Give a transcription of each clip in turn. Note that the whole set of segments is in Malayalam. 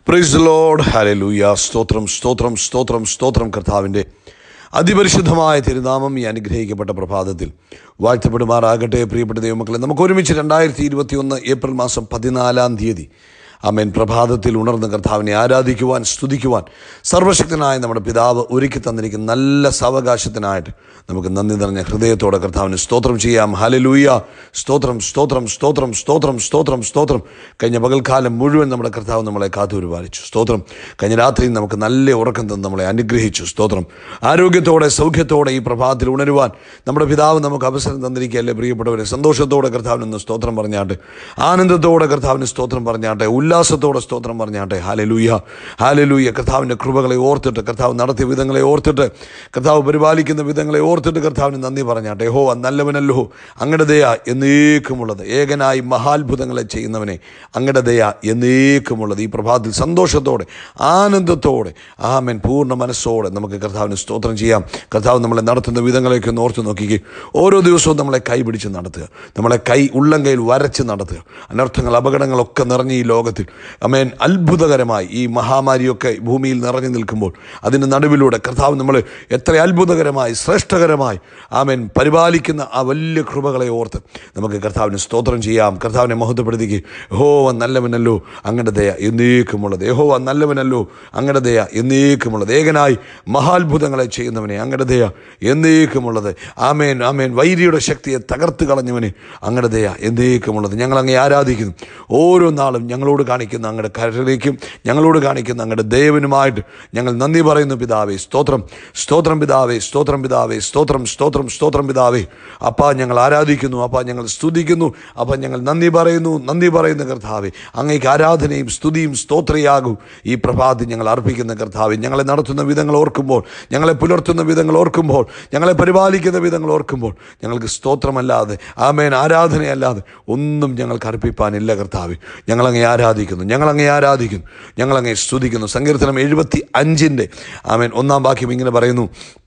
പ്രൈസ് ലോഡ് ഹല്ലേലൂയ സ്തോത്രം സ്തോത്രം സ്തോത്രം സ്തോത്രം കർത്താവിൻ്റെ അതിപരിശുദ്ധമായ തിരുനാമം ഈ അനുഗ്രഹിക്കപ്പെട്ട പ്രഭാതത്തിൽ വാഴ്ത്തപ്പെടുമാറാകട്ടെ പ്രിയപ്പെട്ട ദൈവമക്കളെ നമുക്ക് ഒരുമിച്ച് രണ്ടായിരത്തി ഇരുപത്തിയൊന്ന് ഏപ്രിൽ മാസം പതിനാലാം തീയതി അമേൻ പ്രഭാതത്തിൽ ഉണർന്ന കർത്താവിനെ ആരാധിക്കുവാൻ സ്തുതിക്കുവാൻ സർവശക്തനായ നമ്മുടെ പിതാവ് ഒരുക്കി തന്നിരിക്കുന്ന നല്ല സാവകാശത്തിനായിട്ട് നമുക്ക് നന്ദി നിറഞ്ഞ ഹൃദയത്തോടെ കർത്താവിന് സ്തോത്രം ചെയ്യാം ഹലലൂയ സ്തോത്രം സ്തോത്രം സ്തോത്രം സ്തോത്രം സ്തോത്രം സ്തോത്രം കഴിഞ്ഞ പകൽക്കാലം മുഴുവൻ നമ്മുടെ കർത്താവ് നമ്മളെ കാത്തുപരിപാലിച്ചു സ്തോത്രം കഴിഞ്ഞ രാത്രിയിൽ നമുക്ക് നല്ല ഉറക്കം തന്ന് നമ്മളെ അനുഗ്രഹിച്ചു സ്തോത്രം ആരോഗ്യത്തോടെ സൗഖ്യത്തോടെ ഈ പ്രഭാതത്തിൽ ഉണരുവാൻ നമ്മുടെ പിതാവ് നമുക്ക് അവസരം തന്നിരിക്കുകയല്ലേ പ്രിയപ്പെട്ടവരെ സന്തോഷത്തോടെ കർത്താവിന് ഇന്ന് സ്തോത്രം പറഞ്ഞാട്ടെ ആനന്ദത്തോടെ കർത്താവിന് സ്തോത്രം പറഞ്ഞാട്ടെ ഉല്ലാസത്തോടെ സ്തോത്രം പറഞ്ഞാട്ടെ ഹാലലൂയ ഹാലലൂയ കർത്താവിൻ്റെ കൃപകളെ ഓർത്തിട്ട് കർത്താവ് നടത്തിയ വിധങ്ങളെ ഓർത്തിട്ട് കർത്താവ് പരിപാലിക്കുന്ന വിധങ്ങളെ ഓർത്തിട്ട് കർത്താവിന് നന്ദി പറഞ്ഞാട്ടെ ഹോ നല്ലവനല്ലോ അങ്ങയുടെ ദയ എന്നേക്കുമുള്ളത് ഏകനായി മഹാത്ഭുതങ്ങളെ ചെയ്യുന്നവനെ അങ്ങയുടെ ദയ എന്നേക്കുമുള്ളത് ഈ പ്രഭാതത്തിൽ സന്തോഷത്തോടെ ആനന്ദത്തോടെ ആമൻ പൂർണ്ണ മനസ്സോടെ നമുക്ക് കർത്താവിന് സ്തോത്രം ചെയ്യാം കർത്താവ് നമ്മളെ നടത്തുന്ന വിധങ്ങളെയൊക്കെ ഒന്ന് ഓർത്ത് നോക്കിക്കേ ഓരോ ദിവസവും നമ്മളെ കൈ പിടിച്ച് നടത്തുക നമ്മളെ കൈ ഉള്ളം കയ്യിൽ വരച്ച് നടത്തുക അനർത്ഥങ്ങൾ അപകടങ്ങളൊക്കെ നിറഞ്ഞ ഈ ലോകത്തിൽ അമേൻ അത്ഭുതകരമായി ഈ മഹാമാരിയൊക്കെ ഭൂമിയിൽ നിറഞ്ഞു നിൽക്കുമ്പോൾ അതിൻ്റെ നടുവിലൂടെ കർത്താവ് നമ്മൾ എത്ര അത്ഭുതകരമായി ശ്രേഷ്ഠകരമായി ആമേൻ പരിപാലിക്കുന്ന ആ വലിയ കൃപകളെ ഓർത്ത് നമുക്ക് കർത്താവിന് സ്തോത്രം ചെയ്യാം കർത്താവിനെ മഹത്വപ്പെടുത്തിക്ക് യഹോവ നല്ലവനല്ലോ അങ്ങയുടെ ദയ എന്നേക്കുമുള്ളത് യഹോവ നല്ലവനല്ലോ അങ്ങയുടെ ദയ എന്നേക്കുമുള്ളത് ഏകനായി മഹാത്ഭുതങ്ങളെ ചെയ്യുന്നവനെ അങ്ങയുടെ ദയ എന്നേക്കുമുള്ളത് ആമേൻ ആമേൻ വൈരിയുടെ ശക്തിയെ തകർത്ത് കളഞ്ഞവനെ അങ്ങയുടെ ദയ എന്നേക്കുമുള്ളത് ഞങ്ങൾ അങ്ങേ ആരാധിക്കുന്നു ഓരോ നാളും ഞങ്ങളോട് കാണിക്കുന്ന അങ്ങയുടെ കരളിലേക്കും ഞങ്ങളോട് കാണിക്കുന്ന അങ്ങയുടെ ദേവനുമായിട്ട് ഞങ്ങൾ നന്ദി പറയുന്നു പിതാവേ സ്തോത്രം സ്തോത്രം പിതാവേ സ്തോത്രം പിതാവേ സ്തോത്രം സ്തോത്രം സ്തോത്രം പിതാവേ അപ്പ ഞങ്ങൾ ആരാധിക്കുന്നു അപ്പ ഞങ്ങൾ സ്തുതിക്കുന്നു അപ്പ ഞങ്ങൾ നന്ദി പറയുന്നു നന്ദി പറയുന്ന കർത്താവെ അങ്ങേക്ക് ആരാധനയും സ്തുതിയും സ്തോത്രയാകും ഈ പ്രഭാതി ഞങ്ങൾ അർപ്പിക്കുന്ന കർത്താവെ ഞങ്ങളെ നടത്തുന്ന വിധങ്ങൾ ഓർക്കുമ്പോൾ ഞങ്ങളെ പുലർത്തുന്ന വിധങ്ങൾ ഓർക്കുമ്പോൾ ഞങ്ങളെ പരിപാലിക്കുന്ന വിധങ്ങൾ ഓർക്കുമ്പോൾ ഞങ്ങൾക്ക് സ്തോത്രമല്ലാതെ ആമേൻ ആരാധനയല്ലാതെ ഒന്നും ഞങ്ങൾക്ക് അർപ്പിപ്പാനില്ല കർത്താവ് ഞങ്ങളങ്ങേ ആരാധിക്കുന്നു ഞങ്ങളങ്ങേ ആരാധിക്കുന്നു ഞങ്ങളങ്ങേ സ്തുതിക്കുന്നു സങ്കീർത്തനം എഴുപത്തി അഞ്ചിൻ്റെ ആമേൻ ഒന്നാം വാക്യം ഇങ്ങനെ പറയുന്നു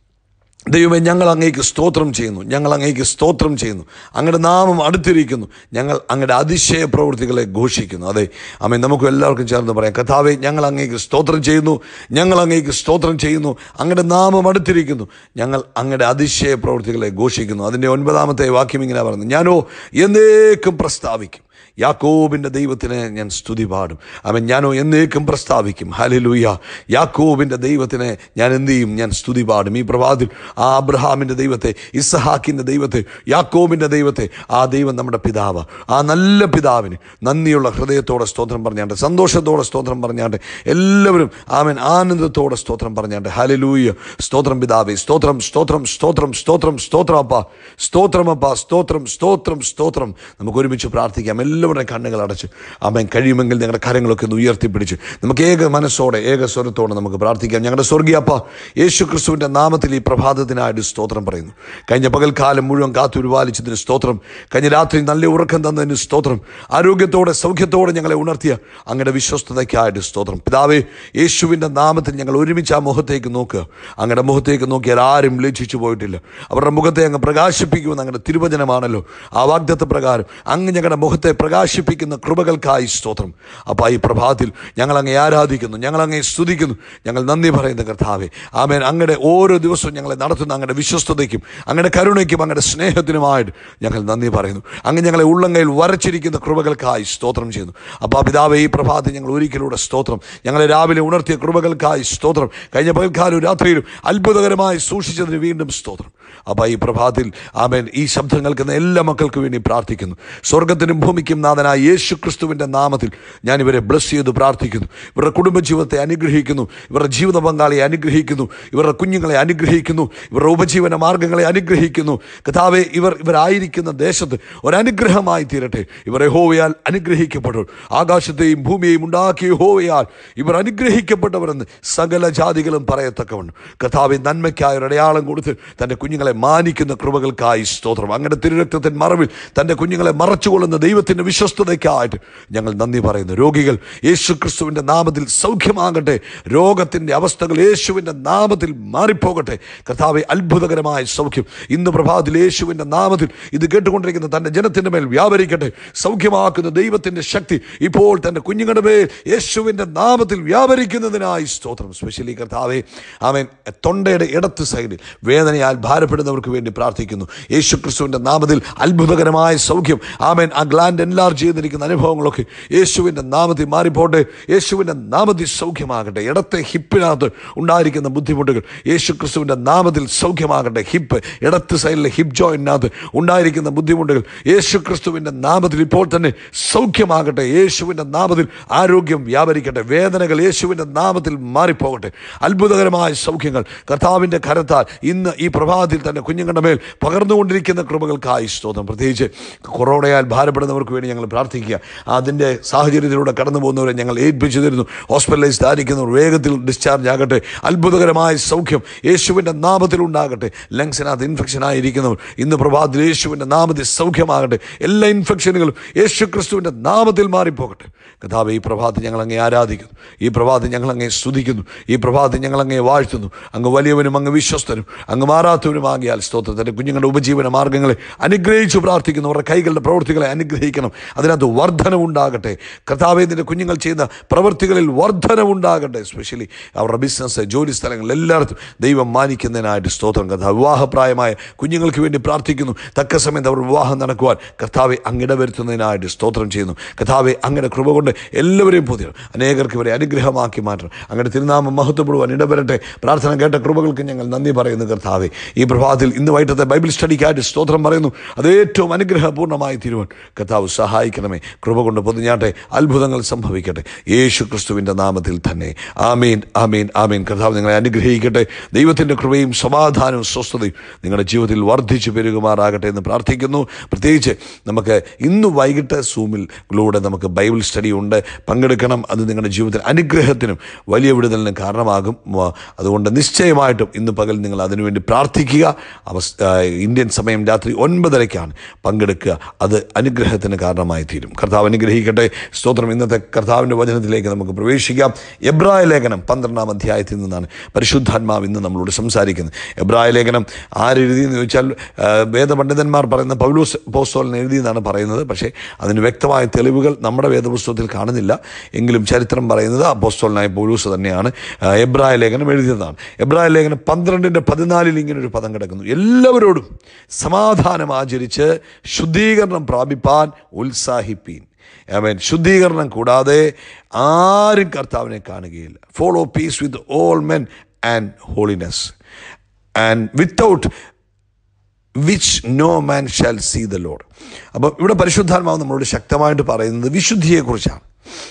ദൈവമേ ഞങ്ങൾ അങ്ങേക്ക് സ്തോത്രം ചെയ്യുന്നു ഞങ്ങൾ അങ്ങേക്ക് സ്തോത്രം ചെയ്യുന്നു അങ്ങയുടെ നാമം അടുത്തിരിക്കുന്നു ഞങ്ങൾ അങ്ങയുടെ അതിശയ പ്രവൃത്തികളെ ഘോഷിക്കുന്നു അതെ അമ്മേ നമുക്ക് എല്ലാവർക്കും ചേർന്ന് പറയാം കഥാവെ ഞങ്ങൾ അങ്ങേക്ക് സ്തോത്രം ചെയ്യുന്നു ഞങ്ങൾ അങ്ങേക്ക് സ്തോത്രം ചെയ്യുന്നു അങ്ങയുടെ നാമം അടുത്തിരിക്കുന്നു ഞങ്ങൾ അങ്ങയുടെ അതിശയ പ്രവൃത്തികളെ ഘോഷിക്കുന്നു അതിൻ്റെ ഒൻപതാമത്തെ വാക്യം ഇങ്ങനെ പറയുന്നു ഞാനോ എന്നേക്കും പ്രസ്താവിക്കും യാക്കോബിൻ്റെ ദൈവത്തിന് ഞാൻ സ്തുതി പാടും അവൻ ഞാനോ എന്നേക്കും പ്രസ്താവിക്കും ഹലലൂയ യാക്കോബിൻ്റെ ദൈവത്തിന് ഞാൻ എന്ത് ചെയ്യും ഞാൻ സ്തുതി പാടും ഈ പ്രഭാതത്തിൽ ആ അബ്രഹാമിൻ്റെ ദൈവത്തെ ഇസഹാക്കിൻ്റെ ദൈവത്തെ യാക്കോബിൻ്റെ ദൈവത്തെ ആ ദൈവം നമ്മുടെ പിതാവ് ആ നല്ല പിതാവിന് നന്ദിയുള്ള ഹൃദയത്തോടെ സ്തോത്രം പറഞ്ഞാണ്ട് സന്തോഷത്തോടെ സ്തോത്രം പറഞ്ഞാണ്ട് എല്ലാവരും ആമൻ ആനന്ദത്തോടെ സ്തോത്രം പറഞ്ഞാണ്ട് ഹലലൂയ സ്തോത്രം പിതാവേ സ്തോത്രം സ്തോത്രം സ്തോത്രം സ്തോത്രം സ്തോത്രം അപ്പ സ്തോത്രമപ്പ സ്തോത്രം സ്തോത്രം സ്തോത്രം നമുക്ക് ഒരുമിച്ച് പ്രാർത്ഥിക്കാം എല്ലാവരുടെയും കണ്ണുകൾ അടച്ച് അമ്മൻ കഴിയുമെങ്കിൽ ഞങ്ങളുടെ കരങ്ങളൊക്കെ ഒന്ന് ഉയർത്തിപ്പിടിച്ച് നമുക്ക് ഏക മനസ്സോടെ ഏക സ്വരത്തോടെ നമുക്ക് പ്രാർത്ഥിക്കാം ഞങ്ങളുടെ സ്വർഗീയപ്പ യേശു ക്രിസ്തുവിൻ്റെ നാമത്തിൽ ഈ പ്രഭാതത്തിനായിട്ട് സ്തോത്രം പറയുന്നു കഴിഞ്ഞ പകൽക്കാലം മുഴുവൻ കാത്തുരുപാലിച്ചതിന് സ്തോത്രം കഴിഞ്ഞ രാത്രി നല്ല ഉറക്കം തന്നതിന് സ്തോത്രം ആരോഗ്യത്തോടെ സൗഖ്യത്തോടെ ഞങ്ങളെ ഉണർത്തിയ അങ്ങയുടെ വിശ്വസ്തതയ്ക്കായിട്ട് സ്തോത്രം പിതാവേ യേശുവിൻ്റെ നാമത്തിൽ ഞങ്ങൾ ഒരുമിച്ച് ആ മുഖത്തേക്ക് നോക്കുക അങ്ങയുടെ മുഖത്തേക്ക് നോക്കിയാൽ ആരും ലജ്ജിച്ചു പോയിട്ടില്ല അവരുടെ മുഖത്തെ അങ്ങ് പ്രകാശിപ്പിക്കുമെന്ന് അങ്ങയുടെ തിരുവചനമാണല്ലോ ആ വാഗ്ദത്ത പ്രകാരം അങ്ങ് ഞങ്ങളുടെ മുഖത്തെ പ്രകാശിപ്പിക്കുന്ന കൃപകൾക്കായി സ്തോത്രം അപ്പോൾ ഈ പ്രഭാതത്തിൽ ഞങ്ങൾ അങ്ങേ ആരാധിക്കുന്നു ഞങ്ങൾ അങ്ങേ സ്തുതിക്കുന്നു ഞങ്ങൾ നന്ദി പറയുന്ന കർത്താവെ ആമേൻ അങ്ങയുടെ ഓരോ ദിവസവും ഞങ്ങളെ നടത്തുന്ന അങ്ങയുടെ വിശ്വസ്തതയ്ക്കും അങ്ങയുടെ കരുണയ്ക്കും അങ്ങയുടെ സ്നേഹത്തിനുമായിട്ട് ഞങ്ങൾ നന്ദി പറയുന്നു അങ്ങ് ഞങ്ങളെ ഉള്ളങ്കയിൽ വരച്ചിരിക്കുന്ന കൃപകൾക്കായി സ്തോത്രം ചെയ്യുന്നു അപ്പോൾ പിതാവെ ഈ പ്രഭാതത്തിൽ ഞങ്ങൾ ഒരിക്കലൂടെ സ്തോത്രം ഞങ്ങളെ രാവിലെ ഉണർത്തിയ കൃപകൾക്കായി സ്തോത്രം കഴിഞ്ഞ പകൽക്കാലവും രാത്രിയിലും അത്ഭുതകരമായി സൂക്ഷിച്ചതിന് വീണ്ടും സ്തോത്രം അപ്പോൾ ഈ പ്രഭാതത്തിൽ ആമേൻ ഈ ശബ്ദം കേൾക്കുന്ന എല്ലാ മക്കൾക്കും വേണ്ടി പ്രാർത്ഥിക്കുന്നു സ്വർഗത്തിനും ഭൂമിക്കും നാഥനായ യേശു ക്രിസ്തുവിൻ്റെ നാമത്തിൽ ഞാൻ ഇവരെ ബ്ലസ് ചെയ്ത് പ്രാർത്ഥിക്കുന്നു ഇവരുടെ കുടുംബജീവിതത്തെ അനുഗ്രഹിക്കുന്നു ഇവരുടെ ജീവിത പങ്കാളിയെ അനുഗ്രഹിക്കുന്നു ഇവരുടെ കുഞ്ഞുങ്ങളെ അനുഗ്രഹിക്കുന്നു ഇവരുടെ ഉപജീവന മാർഗങ്ങളെ അനുഗ്രഹിക്കുന്നു കഥാവെ ഇവർ ഇവരായിരിക്കുന്ന ദേശത്ത് ഒരനുഗ്രഹമായി തീരട്ടെ ഇവരെ ഹോവയാൽ അനുഗ്രഹിക്കപ്പെട്ടു ആകാശത്തെയും ഭൂമിയെയും ഉണ്ടാക്കിയ ഹോവയാൽ ഇവർ അനുഗ്രഹിക്കപ്പെട്ടവരെന്ന് സകല ജാതികളും പറയത്തക്കവണ്ണം കഥാവെ നന്മയ്ക്കായ ഒരു അടയാളം കൊടുത്ത് തൻ്റെ കുഞ്ഞുങ്ങളെ മാനിക്കുന്ന കൃപകൾക്കായി സ്തോത്രം അങ്ങയുടെ തിരുരക്തത്തിൻ മറവിൽ തൻ്റെ കുഞ്ഞുങ്ങളെ മറച്ചുകൊള്ളുന്ന ദൈവത്തിൻ്റെ വിശ്വസ്തതയ്ക്കായിട്ട് ഞങ്ങൾ നന്ദി പറയുന്നു രോഗികൾ യേശു ക്രിസ്തുവിൻ്റെ നാമത്തിൽ സൗഖ്യമാകട്ടെ രോഗത്തിൻ്റെ അവസ്ഥകൾ യേശുവിൻ്റെ നാമത്തിൽ മാറിപ്പോകട്ടെ കർത്താവെ അത്ഭുതകരമായ സൗഖ്യം ഇന്ന് പ്രഭാതത്തിൽ യേശുവിൻ്റെ നാമത്തിൽ ഇത് കേട്ടുകൊണ്ടിരിക്കുന്ന തൻ്റെ ജനത്തിൻ്റെ മേൽ വ്യാപരിക്കട്ടെ സൗഖ്യമാക്കുന്ന ദൈവത്തിൻ്റെ ശക്തി ഇപ്പോൾ തൻ്റെ കുഞ്ഞുങ്ങളുടെ മേൽ യേശുവിൻ്റെ നാമത്തിൽ വ്യാപരിക്കുന്നതിനായി സ്തോത്രം സ്പെഷ്യലി കർത്താവെ അവൻ തൊണ്ടയുടെ ഇടത്ത് സൈഡിൽ വേദനയാൽ ഭാരപ്പെടുന്നവർക്ക് വേണ്ടി പ്രാർത്ഥിക്കുന്നു യേശു ക്രിസ്തുവിൻ്റെ നാമത്തിൽ അത്ഭുതകരമായ സൗഖ്യം ആമേൻ ആ ഗ്ലാൻഡ് എൻലാർജ് ചെയ്തിരിക്കുന്ന അനുഭവങ്ങളൊക്കെ യേശുവിൻ്റെ നാമത്തിൽ മാറിപ്പോട്ടെ യേശുവിൻ്റെ നാമത്തിൽ സൗഖ്യമാകട്ടെ ഇടത്തെ ഹിപ്പിനകത്ത് ഉണ്ടായിരിക്കുന്ന ബുദ്ധിമുട്ടുകൾ യേശു ക്രിസ്തുവിൻ്റെ നാമത്തിൽ സൗഖ്യമാകട്ടെ ഹിപ്പ് ഇടത്ത് സൈഡിലെ ഹിപ്പ് ജോയിനകത്ത് ഉണ്ടായിരിക്കുന്ന ബുദ്ധിമുട്ടുകൾ യേശു ക്രിസ്തുവിൻ്റെ നാമത്തിൽ ഇപ്പോൾ തന്നെ സൗഖ്യമാകട്ടെ യേശുവിൻ്റെ നാമത്തിൽ ആരോഗ്യം വ്യാപരിക്കട്ടെ വേദനകൾ യേശുവിൻ്റെ നാമത്തിൽ മാറിപ്പോകട്ടെ അത്ഭുതകരമായ സൗഖ്യങ്ങൾ കർത്താവിൻ്റെ കരത്താൽ ഇന്ന് ഈ പ്രഭാതത്തിൽ തന്നെ കുഞ്ഞുങ്ങളുടെ മേൽ പകർന്നുകൊണ്ടിരിക്കുന്ന കൃപകൾക്കായി സ്തോത്രം പ്രത്യേകിച്ച് കൊറോണയാൽ ഭാരപ്പെടുന്നവർക്ക് വേണ്ടി ഞങ്ങൾ പ്രാർത്ഥിക്കുക അതിൻ്റെ സാഹചര്യത്തിലൂടെ കടന്നു പോകുന്നവരെ ഞങ്ങൾ ഏൽപ്പിച്ചു തരുന്നു ഹോസ്പിറ്റലൈസ്ഡ് ആയിരിക്കുന്നവർ വേഗത്തിൽ ഡിസ്ചാർജ് ആകട്ടെ അത്ഭുതകരമായ സൗഖ്യം യേശുവിൻ്റെ നാമത്തിൽ ഉണ്ടാകട്ടെ ലങ്സിനകത്ത് ഇൻഫെക്ഷൻ ആയിരിക്കുന്നവർ ഇന്ന് പ്രഭാതത്തിൽ യേശുവിൻ്റെ നാമത്തിൽ സൗഖ്യമാകട്ടെ എല്ലാ ഇൻഫെക്ഷനുകളും യേശു ക്രിസ്തുവിൻ്റെ നാമത്തിൽ മാറിപ്പോകട്ടെ കഥാവ് ഈ പ്രഭാതത്തിൽ ഞങ്ങൾ അങ്ങേ ആരാധിക്കുന്നു ഈ പ്രഭാതത്തിൽ ഞങ്ങൾ അങ്ങേ സ്തുതിക്കുന്നു ഈ പ്രഭാതത്തിൽ ഞങ്ങൾ അങ്ങേ വാഴ്ത്തുന്നു അങ്ങ് വലിയവനും അങ്ങ് വിശ്വസ്തനും അങ്ങ് മാറാത്തവനുമാകിയാൽ സ്തോത്രത്തിൻ്റെ കുഞ്ഞുങ്ങളുടെ ഉപജീവന മാർഗ്ഗങ്ങളെ അനുഗ്രഹിച്ചു പ്രാർത്ഥിക്കുന്നു അവരുടെ കൈകളുടെ പ്രവൃത്തികളെ അനുഗ്രഹിക്കണം അതിനകത്ത് വർധനവുണ്ടാകട്ടെ കർത്താവേദിൻ്റെ കുഞ്ഞുങ്ങൾ ചെയ്യുന്ന പ്രവൃത്തികളിൽ വർധനവുണ്ടാകട്ടെ എസ്പെഷ്യലി അവരുടെ ബിസിനസ് ജോലി സ്ഥലങ്ങൾ എല്ലായിടത്തും ദൈവം മാനിക്കുന്നതിനായിട്ട് സ്തോത്രം കർത്താവ് വിവാഹപ്രായമായ കുഞ്ഞുങ്ങൾക്ക് വേണ്ടി പ്രാർത്ഥിക്കുന്നു തക്ക സമയത്ത് അവർ വിവാഹം നടക്കുവാൻ കർത്താവെ അങ്ങിട വരുത്തുന്നതിനായിട്ട് സ്തോത്രം ചെയ്യുന്നു കർത്താവെ അങ്ങനെ കൃപ കൊണ്ട് എല്ലാവരെയും പൊതിയണം അനേകർക്ക് ഇവരെ അനുഗ്രഹമാക്കി മാറ്റണം അങ്ങനെ തിരുനാമം മഹത്വപ്പെടുവാൻ ഇടവരട്ടെ പ്രാർത്ഥന കേട്ട കൃപകൾക്ക് ഞങ്ങൾ നന്ദി പറയുന്നു കർത്താവെ ഈ പ്രഭാതത്തിൽ ഇന്ന് വൈകിട്ടത്തെ ബൈബിൾ സ്റ്റഡിക്കായിട്ട് സ്തോത്രം പറയുന്നു അത് ഏറ്റവും അനുഗ്രഹപൂർണ്ണമായി തീരുവാൻ കർത്താവ് സഹായിക്കണമേ കൃപ കൊണ്ട് പൊതിഞ്ഞാട്ടെ അത്ഭുതങ്ങൾ സംഭവിക്കട്ടെ യേശു ക്രിസ്തുവിൻ്റെ നാമത്തിൽ തന്നെ ആമീൻ ആമീൻ ആമീൻ കർത്താവ് നിങ്ങളെ അനുഗ്രഹിക്കട്ടെ ദൈവത്തിൻ്റെ കൃപയും സമാധാനവും സ്വസ്ഥതയും നിങ്ങളുടെ ജീവിതത്തിൽ വർദ്ധിച്ചു പെരുകുമാറാകട്ടെ എന്ന് പ്രാർത്ഥിക്കുന്നു പ്രത്യേകിച്ച് നമുക്ക് ഇന്ന് വൈകിട്ട് സൂമിലൂടെ നമുക്ക് ബൈബിൾ സ്റ്റഡി ഉണ്ട് പങ്കെടുക്കണം അത് നിങ്ങളുടെ ജീവിതത്തിൽ അനുഗ്രഹത്തിനും വലിയ വിടുതലിനും കാരണമാകും വ- അതുകൊണ്ട് നിശ്ചയമായിട്ടും ഇന്ന് പകൽ നിങ്ങൾ അതിനുവേണ്ടി പ്രാർത്ഥിക്കുക അവസ് ആ, ഇന്ത്യൻ സമയം രാത്രി ഒൻപതരയ്ക്കാണ് പങ്കെടുക്കുക അത് അനുഗ്രഹത്തിന് കാരണമായി തീരും കർത്താവ് അനുഗ്രഹിക്കട്ടെ സ്തോത്രം ഇന്നത്തെ കർത്താവിൻ്റെ വചനത്തിലേക്ക് നമുക്ക് പ്രവേശിക്കാം എബ്രായ ലേഖനം പന്ത്രണ്ടാം അധ്യായത്തിൽ നിന്നാണ് പരിശുദ്ധാത്മാവ് ഇന്ന് നമ്മളോട് സംസാരിക്കുന്നത് എബ്രായ ലേഖനം ആരെഴുതിയെന്ന് ചോദിച്ചാൽ ആ, വേദപണ്ഡിതന്മാർ പറയുന്ന പൗലൂസ് പോസ്റ്റോലിന് എഴുതിയെന്നാണ് പറയുന്നത് പക്ഷേ അതിന് വ്യക്തമായ തെളിവുകൾ നമ്മുടെ വേദപുസ്തകത്തിൽ കാണുന്നില്ല എങ്കിലും ചരിത്രം പറയുന്നത് അപ്പോസ്റ്റോലിനായ പൗലൂസ് തന്നെയാണ് ആ, എബ്രായ ലേഖനം എഴുതിയതാണ് എബ്രായ ലേഖനം പന്ത്രണ്ടിൻ്റെ പതിനാലിൽ ഇങ്ങനെ ഒരു പദം കിടക്കുന്നു എല്ലാവരോടും സമാധാനം ആചരിച്ച് ശുദ്ധീകരണം പ്രാപിപ്പാൻ ഉത്സാഹിപ്പീൻ ആമേൻ ശുദ്ധീകരണം കൂടാതെ ആരും കർത്താവിനെ കാണുകയില്ല follow peace with all men and holiness and without which no man shall see the Lord അപ്പം ഇവിടെ പരിശുദ്ധാത്മാവ് നമ്മളോട് ശക്തമായിട്ട് പറയുന്നത് വിശുദ്ധിയെക്കുറിച്ചാണ്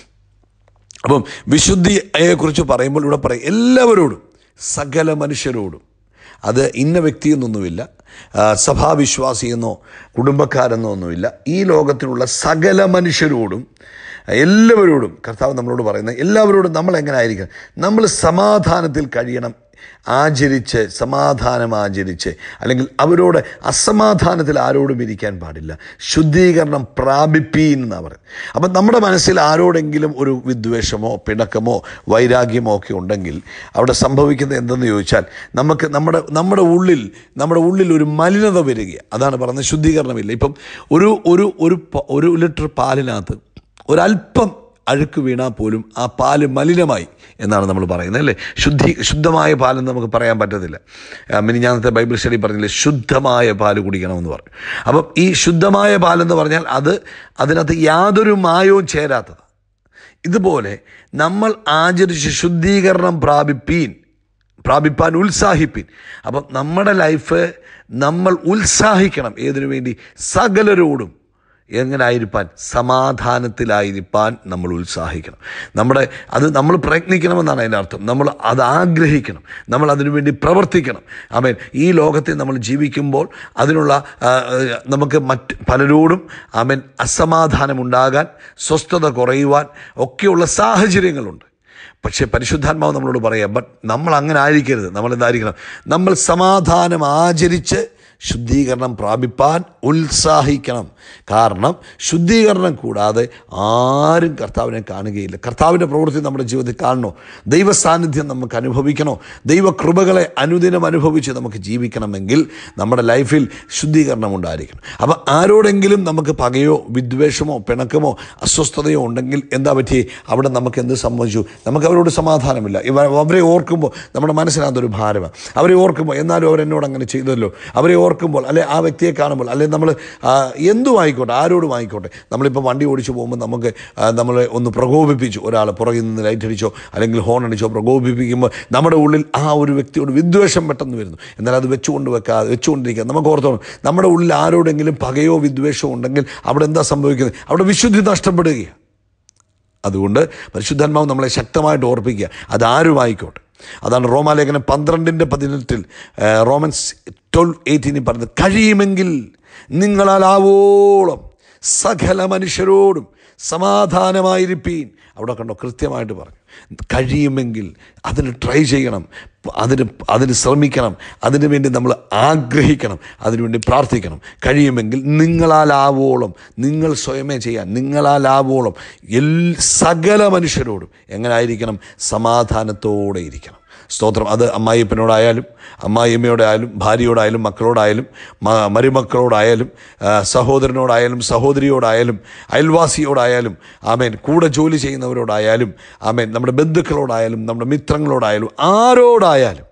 അപ്പം വിശുദ്ധിയെക്കുറിച്ച് പറയുമ്പോൾ ഇവിടെ പറയും എല്ലാവരോടും സകല മനുഷ്യരോടും അത് ഇന്ന വ്യക്തിയെന്നൊന്നുമില്ല ആ, സഭാവിശ്വാസിയെന്നോ കുടുംബക്കാരെന്നോ ഒന്നുമില്ല ഈ ലോകത്തിലുള്ള സകല മനുഷ്യരോടും എല്ലാവരോടും കർത്താവ് നമ്മളോട് പറയുന്നത് എല്ലാവരോടും നമ്മൾ എങ്ങനെ ആയിരിക്കണം നമ്മൾ സമാധാനത്തിൽ കഴിയണം ആചരിച്ച് സമാധാനം ആചരിച്ച് അല്ലെങ്കിൽ അവരോട് അസമാധാനത്തിൽ ആരോടും ഇരിക്കാൻ പാടില്ല ശുദ്ധീകരണം പ്രാപിപ്പീൻ എന്നാണ് പറയുന്നത് അപ്പം നമ്മുടെ മനസ്സിൽ ആരോടെങ്കിലും ഒരു വിദ്വേഷമോ പിണക്കമോ വൈരാഗ്യമോ ഒക്കെ ഉണ്ടെങ്കിൽ അവിടെ സംഭവിക്കുന്നത് എന്തെന്ന് ചോദിച്ചാൽ നമുക്ക് നമ്മുടെ നമ്മുടെ ഉള്ളിൽ നമ്മുടെ ഉള്ളിൽ ഒരു മലിനത വരിക അതാണ് പറയുന്നത് ശുദ്ധീകരണമില്ല ഇപ്പം ഒരു ഒരു ഒരു പ- ഒരു ലിറ്റർ പാലിനകത്ത് ഒരല്പം അഴുക്ക് വീണാൽ പോലും ആ പാല് മലിനമായി എന്നാണ് നമ്മൾ പറയുന്നത് അല്ലേ ശുദ്ധി ശുദ്ധമായ പാലെന്ന് നമുക്ക് പറയാൻ പറ്റത്തില്ല ആ, മിനിഞ്ഞാന്നത്തെ ബൈബിൾ സ്റ്റഡി പറഞ്ഞില്ലേ ശുദ്ധമായ പാല് കുടിക്കണമെന്ന് പറഞ്ഞു അപ്പം ഈ ശുദ്ധമായ പാലെന്ന് പറഞ്ഞാൽ അത് അതിനകത്ത് യാതൊരു മായവും ചേരാത്തത് ഇതുപോലെ നമ്മൾ ആചരിച്ച് ശുദ്ധീകരണം പ്രാപിപ്പീൻ പ്രാപിപ്പാൻ ഉത്സാഹിപ്പിൻ അപ്പം നമ്മുടെ ലൈഫ് നമ്മൾ ഉത്സാഹിക്കണം ഏതിനു വേണ്ടി സകലരോടും എങ്ങനെ ആയിരിക്കാൻ സമാധാനത്തിലായിരിക്കാൻ നമ്മൾ ഉത്സാഹിക്കണം നമ്മുടെ അത് നമ്മൾ പ്രയത്നിക്കണമെന്നാണ് അതിൻ്റെ അർത്ഥം നമ്മൾ അത് ആഗ്രഹിക്കണം നമ്മൾ അതിനുവേണ്ടി പ്രവർത്തിക്കണം ആമേൻ ഈ ലോകത്തെ നമ്മൾ ജീവിക്കുമ്പോൾ അതിനുള്ള ആ, ആ, നമുക്ക് മറ്റ് പലരോടും ആമേൻ അസമാധാനം ഉണ്ടാകാൻ സ്വസ്ഥത കുറയുവാൻ ഒക്കെയുള്ള സാഹചര്യങ്ങളുണ്ട് പക്ഷേ പരിശുദ്ധാത്മാവ് നമ്മളോട് പറയാം ബട്ട് നമ്മൾ അങ്ങനെ ആയിരിക്കരുത് നമ്മൾ എന്തായിരിക്കണം നമ്മൾ സമാധാനം ആചരിച്ച് ശുദ്ധീകരണം പ്രാപിപ്പാൻ ഉത്സാഹിക്കണം കാരണം ശുദ്ധീകരണം കൂടാതെ ആരും കർത്താവിനെ കാണുകയില്ല കർത്താവിൻ്റെ പ്രവൃത്തി നമ്മുടെ ജീവിതത്തിൽ കാണണോ ദൈവ സാന്നിധ്യം നമുക്ക് അനുഭവിക്കണോ ദൈവകൃപകളെ അനുദിനം അനുഭവിച്ച് നമുക്ക് ജീവിക്കണമെങ്കിൽ നമ്മുടെ ലൈഫിൽ ശുദ്ധീകരണം ഉണ്ടായിരിക്കണം അപ്പം ആരോടെങ്കിലും നമുക്ക് പകയോ വിദ്വേഷമോ പിണക്കമോ അസ്വസ്ഥതയോ ഉണ്ടെങ്കിൽ എന്താ പറ്റി അവിടെ നമുക്ക് എന്ത് സംഭവിച്ചു നമുക്ക് അവരോട് സമാധാനമില്ല ഇവ അവരെ ഓർക്കുമ്പോൾ നമ്മുടെ മനസ്സിനകത്തൊരു ഭാരമാണ് അവരെ ഓർക്കുമ്പോൾ എന്നാലും അവരെന്നോട് അങ്ങനെ ചെയ്തല്ലോ അവരെ ഓർക്കുമ്പോൾ അല്ലെ ആ വ്യക്തിയെ കാണുമ്പോൾ അല്ലെ നമ്മൾ എന്തും ആയിക്കോട്ടെ ആരോടും ആയിക്കോട്ടെ നമ്മളിപ്പോൾ വണ്ടി ഓടിച്ചു പോകുമ്പോൾ നമുക്ക് ആ, നമ്മളെ ഒന്ന് പ്രകോപിപ്പിച്ചു ഒരാൾ പുറകിൽ നിന്ന് ലൈറ്റ് അടിച്ചോ അല്ലെങ്കിൽ ഹോൺ അടിച്ചോ പ്രകോപിപ്പിക്കുമ്പോൾ നമ്മുടെ ഉള്ളിൽ ആ ഒരു വ്യക്തിയോട് വിദ്വേഷം പെട്ടെന്ന് വരുന്നു എന്നാൽ അത് വെച്ചുകൊണ്ട് വെക്കാതെ വെച്ചുകൊണ്ടിരിക്കുക നമുക്ക് ഓർത്തോണം നമ്മുടെ ഉള്ളിൽ ആരോടെങ്കിലും പകയോ വിദ്വേഷമോ ഉണ്ടെങ്കിൽ അവിടെ എന്താ സംഭവിക്കുന്നത് അവിടെ വിശുദ്ധി നഷ്ടപ്പെടുകയാണ് അതുകൊണ്ട് പരിശുദ്ധാത്മാവ് നമ്മളെ ശക്തമായിട്ട് ഓർപ്പിക്കുക അതാരുമായിക്കോട്ടെ അതാണ് റോമാലേഖനം പന്ത്രണ്ടിൻ്റെ പതിനെട്ടിൽ ആ, റോമൻസ് ട്വൽവ് എയ്റ്റീനിൽ പറഞ്ഞത് കഴിയുമെങ്കിൽ നിങ്ങളാലാവോളം സകല മനുഷ്യരോടും സമാധാനമായിരിപ്പീൻ അവിടെ കണ്ടോ കൃത്യമായിട്ട് പറഞ്ഞു കഴിയുമെങ്കിൽ അതിന് ട്രൈ ചെയ്യണം അതിന് അതിന് ശ്രമിക്കണം അതിനു വേണ്ടി നമ്മൾ ആഗ്രഹിക്കണം അതിനുവേണ്ടി പ്രാർത്ഥിക്കണം കഴിയുമെങ്കിൽ നിങ്ങളാലാവോളം നിങ്ങൾ സ്വയമേ ചെയ്യാൻ നിങ്ങളാലാവോളം എൽ സകല മനുഷ്യരോടും എങ്ങനെ ആയിരിക്കണം സമാധാനത്തോടെ ഇരിക്കണം സ്തോത്രം അത് അമ്മായിപ്പനോടായാലും അമ്മായിയമ്മയോടായാലും ഭാര്യയോടായാലും മക്കളോടായാലും മ- മരുമക്കളോടായാലും ആ, സഹോദരനോടായാലും സഹോദരിയോടായാലും അയൽവാസിയോടായാലും ആമേൻ കൂടെ ജോലി ചെയ്യുന്നവരോടായാലും ആമേൻ നമ്മുടെ ബന്ധുക്കളോടായാലും നമ്മുടെ മിത്രങ്ങളോടായാലും ആരോടായാലും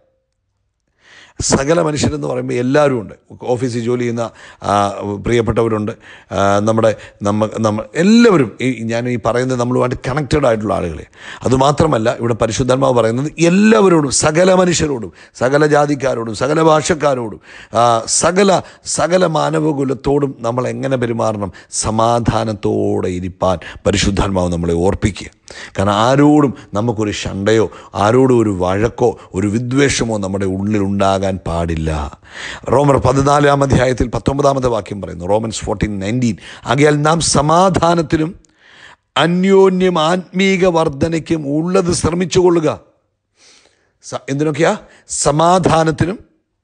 സകല മനുഷ്യരെന്ന് പറയുമ്പോൾ എല്ലാവരും ഉണ്ട് ഓഫീസിൽ ജോലി ചെയ്യുന്ന ആ, പ്രിയപ്പെട്ടവരുണ്ട് ആ, നമ്മുടെ നമ്മ നമ്മ എല്ലാവരും ഈ ഞാൻ ഈ പറയുന്നത് നമ്മളുമായിട്ട് കണക്റ്റഡ് ആയിട്ടുള്ള ആളുകളെ അതുമാത്രമല്ല ഇവിടെ പരിശുദ്ധാത്മാവ് പറയുന്നത് എല്ലാവരോടും സകല മനുഷ്യരോടും സകല ജാതിക്കാരോടും സകല ഭാഷക്കാരോടും ആ, സകല സകല മാനവകുലത്തോടും നമ്മൾ എങ്ങനെ പെരുമാറണം സമാധാനത്തോടെ ഇരിപ്പാൻ പരിശുദ്ധാത്മാവ് നമ്മളെ ഓർപ്പിക്കുക കാരണം ആരോടും നമുക്കൊരു ശണ്ടയോ ആരോടും ഒരു വഴക്കോ ഒരു വിദ്വേഷമോ നമ്മുടെ ഉള്ളിൽ ഉണ്ടാകാൻ പാടില്ല റോമർ പതിനാലാം അധ്യായത്തിൽ പത്തൊമ്പതാമത്തെ വാക്യം പറയുന്നു റോമൻസ് ഫോർട്ടീൻ നയൻറ്റീൻ ആകയാൽ നാം സമാധാനത്തിനും അന്യോന്യം ആത്മീക വർധനയ്ക്കും ഉള്ളത് ശ്രമിച്ചുകൊള്ളുക സ- എന്തിനൊക്കെയാ സമാധാനത്തിനും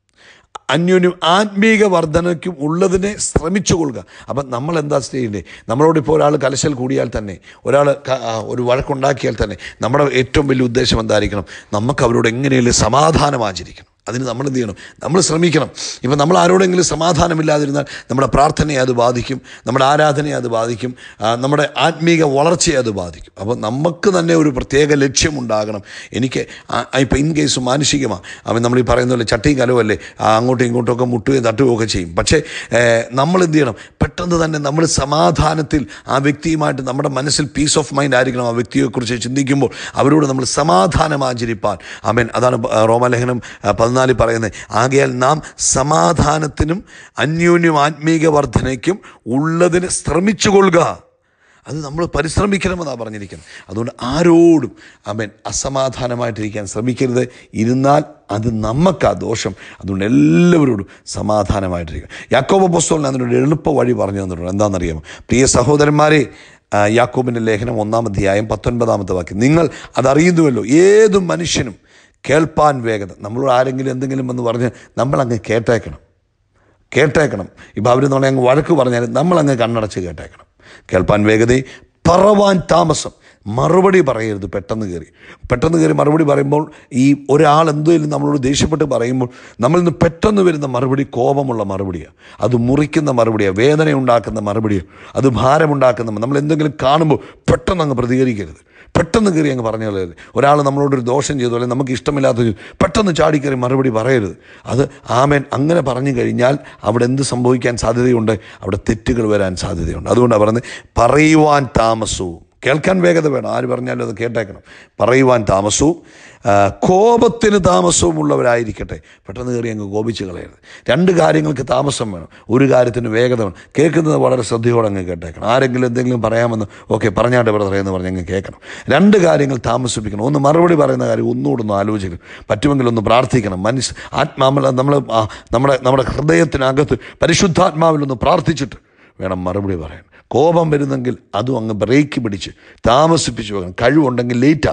അന്യോന്യം ആത്മീക വർധനയ്ക്കും ഉള്ളതിനെ ശ്രമിച്ചു കൊള്ളുക അപ്പം നമ്മൾ എന്താ ചെയ്യേണ്ടത് നമ്മളോട് ഇപ്പോൾ ഒരാൾ കലശൽ കൂടിയാൽ തന്നെ ഒരാൾ ക- ആ, ഒരു വഴക്കുണ്ടാക്കിയാൽ തന്നെ നമ്മുടെ ഏറ്റവും വലിയ ഉദ്ദേശം എന്തായിരിക്കണം നമുക്ക് അവരോട് എങ്ങനെയല്ലേ സമാധാനം ആചരിക്കണം അതിന് നമ്മൾ എന്ത് ചെയ്യണം നമ്മൾ ശ്രമിക്കണം ഇപ്പം നമ്മൾ ആരോടെങ്കിലും സമാധാനമില്ലാതിരുന്നാൽ നമ്മുടെ പ്രാർത്ഥനയെ അത് ബാധിക്കും നമ്മുടെ ആരാധനയെ അത് ബാധിക്കും ആ, നമ്മുടെ ആത്മീക വളർച്ചയെ അത് ബാധിക്കും അപ്പോൾ നമുക്ക് തന്നെ ഒരു പ്രത്യേക ലക്ഷ്യമുണ്ടാകണം എനിക്ക് ഇപ്പം ഇൻ കേസ് മാനുഷികമാണ് അവൻ നമ്മൾ ഈ പറയുന്ന പോലെ ചട്ടിയും കലവുമല്ലേ ആ, അങ്ങോട്ടും ഇങ്ങോട്ടുമൊക്കെ മുട്ടുകയും തട്ടുകയും ഒക്കെ ചെയ്യും പക്ഷേ ഏഹ്, നമ്മൾ എന്ത് ചെയ്യണം പെട്ടെന്ന് തന്നെ നമ്മൾ സമാധാനത്തിൽ ആ വ്യക്തിയുമായിട്ട് നമ്മുടെ മനസ്സിൽ പീസ് ഓഫ് മൈൻഡ് ആയിരിക്കണം ആ വ്യക്തിയെക്കുറിച്ച് ചിന്തിക്കുമ്പോൾ അവരോട് നമ്മൾ സമാധാനം ആചരിപ്പാൻ ആമേൻ അതാണ് പ- റോമാലേഖനം ആ, പതിനാലിൽ പറയുന്നത് ആകയാൽ നാം സമാധാനത്തിനും അന്യോന്യം ആത്മീക വർധനയ്ക്കും ഉള്ളതിന് ശ്രമിച്ചുകൊള്ളുക അത് നമ്മൾ പരിശ്രമിക്കണമെന്നാണ് പറഞ്ഞിരിക്കുന്നത് അതുകൊണ്ട് ആരോടും അവൻ അസമാധാനമായിട്ടിരിക്കാൻ ശ്രമിക്കരുത് ഇരുന്നാൽ അത് നമുക്കാ ദോഷം അതുകൊണ്ട് എല്ലാവരോടും സമാധാനമായിട്ടിരിക്കും യാക്കോബ പുസ്തകം അതിനൊരു എളുപ്പ വഴി പറഞ്ഞു തന്നിട്ടുണ്ട് എന്താണെന്നറിയാമോ പ്രിയ സഹോദരന്മാരെ ആ, യാക്കോബിൻ്റെ ലേഖനം ഒന്നാം അധ്യായം പത്തൊൻപതാമത്തെ വാക്യം നിങ്ങൾ അതറിയുന്നുവല്ലോ ഏതു മനുഷ്യനും കേൾപ്പാൻ വേഗത നമ്മളോട് ആരെങ്കിലും എന്തെങ്കിലും എന്ന് പറഞ്ഞ് നമ്മളങ്ങ് കേട്ടേക്കണം കേട്ടേക്കണം ഇപ്പം അവർ നമ്മളെ അങ്ങ് വഴക്ക് പറഞ്ഞാൽ നമ്മളങ്ങ് കണ്ണടച്ച് കേട്ടേക്കണം കേൾപ്പാൻ വേഗതയും പറവാൻ താമസം മറുപടി പറയരുത് പെട്ടെന്ന് കയറി പെട്ടെന്ന് കയറി മറുപടി പറയുമ്പോൾ ഈ ഒരാൾ എന്തെങ്കിലും നമ്മളോട് ദേഷ്യപ്പെട്ട് പറയുമ്പോൾ നമ്മളിൽ നിന്ന് പെട്ടെന്ന് വരുന്ന മറുപടി കോപമുള്ള മറുപടിയാണ് അത് മുറിക്കുന്ന മറുപടിയാണ് വേദന ഉണ്ടാക്കുന്ന മറുപടിയാണ് അത് ഭാരമുണ്ടാക്കുന്ന നമ്മൾ എന്തെങ്കിലും കാണുമ്പോൾ പെട്ടെന്ന് അങ്ങ് പ്രതികരിക്കരുത് പെട്ടെന്ന് കയറി അങ്ങ് പറഞ്ഞു കളയരുത് ഒരാൾ നമ്മളോടൊരു ദോഷം ചെയ്തു അല്ലെങ്കിൽ നമുക്ക് ഇഷ്ടമില്ലാത്ത ചെയ്തു പെട്ടെന്ന് ചാടിക്കയറി മറുപടി പറയരുത് അത് ആമേൻ അങ്ങനെ പറഞ്ഞു കഴിഞ്ഞാൽ അവിടെ എന്ത് സംഭവിക്കാൻ സാധ്യതയുണ്ട് അവിടെ തെറ്റുകൾ വരാൻ സാധ്യതയുണ്ട് അതുകൊണ്ടാണ് പറയുന്നത് പറയുവാൻ താമസവും കേൾക്കാൻ വേഗത വേണം ആര് പറഞ്ഞാലും അത് കേട്ടേക്കണം പറയുവാൻ താമസവും ആ, കോപത്തിന് താമസവും ഉള്ളവരായിരിക്കട്ടെ പെട്ടെന്ന് കയറി അങ്ങ് കോപിച്ച് കളയരുത് രണ്ട് കാര്യങ്ങൾക്ക് താമസം വേണം ഒരു കാര്യത്തിന് വേഗത വേണം കേൾക്കുന്നത് വളരെ ശ്രദ്ധയോടെ അങ്ങ് കേട്ടേക്കണം ആരെങ്കിലും എന്തെങ്കിലും പറയാമെന്ന് ഓക്കെ പറഞ്ഞാട്ടെ ബ്രദറെ എന്ന് പറഞ്ഞ് അങ്ങ് കേൾക്കണം രണ്ട് കാര്യങ്ങൾ താമസിപ്പിക്കണം ഒന്ന് മറുപടി പറയുന്ന കാര്യം ഒന്നുകൂടെ ഒന്ന് ആലോചിക്കണം പറ്റുമെങ്കിൽ ഒന്ന് പ്രാർത്ഥിക്കണം മനുഷ്യ ആത്മാമല നമ്മൾ ആ, നമ്മുടെ നമ്മുടെ ഹൃദയത്തിനകത്ത് പരിശുദ്ധാത്മാവിലൊന്ന് പ്രാർത്ഥിച്ചിട്ട് വേണം മറുപടി പറയാൻ കോപം വരുന്നെങ്കിൽ അതും അങ്ങ് ബ്രേക്ക് പിടിച്ച് താമസിപ്പിച്ച് വെക്കണം കഴിവുണ്ടെങ്കിൽ ലേറ്റ് ആക്കണം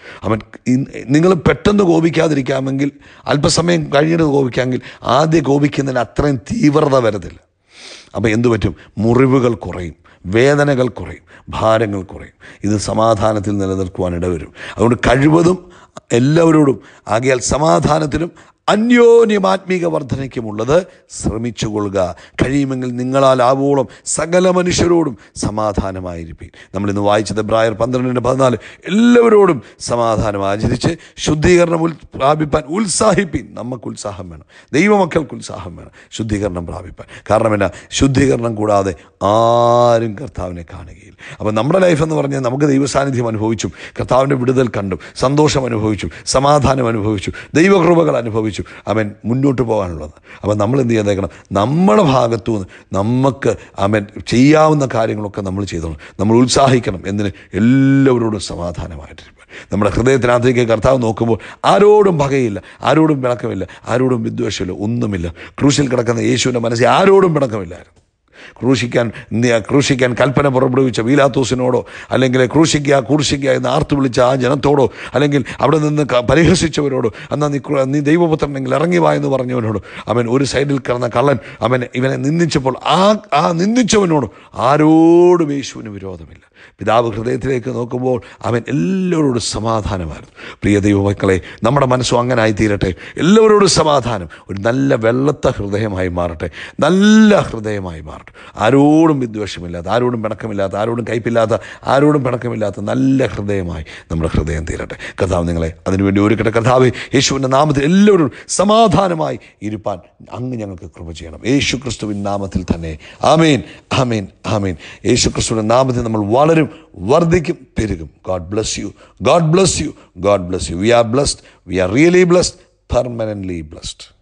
അവൻ നിങ്ങൾ പെട്ടെന്ന് കോപിക്കാതിരിക്കാമെങ്കിൽ അല്പസമയം കഴിഞ്ഞിട്ട് കോപിക്കാമെങ്കിൽ ആദ്യം കോപിക്കുന്നതിന് അത്രയും തീവ്രത വരത്തില്ല അപ്പോൾ എന്തു പറ്റും മുറിവുകൾ കുറയും വേദനകൾ കുറയും ഭാരങ്ങൾ കുറയും ഇത് സമാധാനത്തിൽ നിലനിൽക്കുവാൻ ഇടവരും അതുകൊണ്ട് കഴിവതും എല്ലാവരോടും ആകയാൽ സമാധാനത്തിനും അന്യോന്യമാത്മീക വർധനയ്ക്കുമുള്ളത് ശ്രമിച്ചുകൊള്ളുക കഴിയുമെങ്കിൽ നിങ്ങളാൽ ആവോളം സകല മനുഷ്യരോടും സമാധാനമായിരിക്കും നമ്മൾ ഇന്ന് വായിച്ചത് ബ്രായർ പന്ത്രണ്ടിന് പതിനാല് എല്ലാവരോടും സമാധാനം ആചരിച്ച് ശുദ്ധീകരണം ഉൽ പ്രാപിപ്പാൻ ഉത്സാഹിപ്പിൻ നമുക്ക് ഉത്സാഹം വേണം ദൈവമക്കൾക്ക് ഉത്സാഹം വേണം ശുദ്ധീകരണം പ്രാപിപ്പാൻ കാരണം എന്നാ ശുദ്ധീകരണം കൂടാതെ ആരും കർത്താവിനെ കാണുകയില്ല അപ്പം നമ്മുടെ ലൈഫ് എന്ന് പറഞ്ഞാൽ നമുക്ക് ദൈവസാന്നിധ്യം അനുഭവിച്ചും കർത്താവിൻ്റെ വിടുതൽ കണ്ടും സന്തോഷം അനുഭവിച്ചും സമാധാനം അനുഭവിച്ചു ദൈവകൃപകൾ അനുഭവിച്ചു അവൻ മുന്നോട്ട് പോകാനുള്ളത് അപ്പം നമ്മൾ എന്ത് ചെയ്തേക്കണം നമ്മുടെ ഭാഗത്തു നിന്ന് നമുക്ക് അവൻ ചെയ്യാവുന്ന കാര്യങ്ങളൊക്കെ നമ്മൾ ചെയ്തോളണം നമ്മൾ ഉത്സാഹിക്കണം എന്തിന് എല്ലാവരോടും സമാധാനമായിട്ടിരിക്കും നമ്മുടെ ഹൃദയത്തിനകത്തേക്ക് കർത്താവ് നോക്കുമ്പോൾ ആരോടും പകയില്ല ആരോടും പിണക്കമില്ല ആരോടും വിദ്വേഷമില്ല ഒന്നുമില്ല ക്രൂശിൽ കിടക്കുന്ന യേശുവിൻ്റെ മനസ്സിൽ ആരോടും പിണക്കമില്ലായിരുന്നു ക്രൂശിക്കാൻ നി- ക്രൂശിക്കാൻ കൽപ്പന പുറപ്പെടുവിച്ച വീലാത്തോസിനോടോ അല്ലെങ്കിൽ ക്രൂശിക്കുക ക്രൂശിക്കുക എന്ന് ആർത്തു വിളിച്ച ആ ജനത്തോടോ അല്ലെങ്കിൽ അവിടെ നിന്ന് ക- പരിഹസിച്ചവരോടോ എന്നാൽ നീ ക്രൂ- നീ ദൈവപുത്രനെങ്കിൽ ഇറങ്ങി വാ എന്ന് പറഞ്ഞവനോടോ അവൻ ഒരു സൈഡിൽ കിടന്ന കള്ളൻ അവൻ ഇവനെ നിന്ദിച്ചപ്പോൾ ആ ആ നിന്ദിച്ചവനോട് ആരോടും യേശുവിന് വിരോധമില്ല പിതാവ് ഹൃദയത്തിലേക്ക് നോക്കുമ്പോൾ അവൻ എല്ലാവരോടും സമാധാനമായിരുന്നു പ്രിയ ദൈവമക്കളെ നമ്മുടെ മനസ്സും അങ്ങനെ ആയിത്തീരട്ടെ എല്ലാവരോടും സമാധാനം ഒരു നല്ല വെള്ളത്ത ഹൃദയമായി മാറട്ടെ നല്ല ഹൃദയമായി മാറട്ടെ ആരോടും വിദ്വേഷമില്ലാത്ത ആരോടും പിണക്കമില്ലാത്ത ആരോടും കയ്പില്ലാത്ത ആരോടും പിണക്കമില്ലാത്ത നല്ല ഹൃദയമായി നമ്മുടെ ഹൃദയം തീരട്ടെ കർത്താവ് നിങ്ങളെ അതിനുവേണ്ടി ഒരുക്കട്ടെ കർത്താവ് യേശുവിൻ്റെ നാമത്തിൽ എല്ലാവരും സമാധാനമായി ഇരുപ്പാൻ അങ്ങ് ഞങ്ങൾക്ക് കൃപ ചെയ്യണം യേശു ക്രിസ്തുവിൻ നാമത്തിൽ തന്നെ ആമേൻ ആമേൻ ആമേൻ യേശു ക്രിസ്തുവിൻ്റെ നാമത്തിൽ നമ്മൾ വളരും വർദ്ധിക്കും പെരുകും God bless you God bless you God bless you we are blessed we are really blessed permanently blessed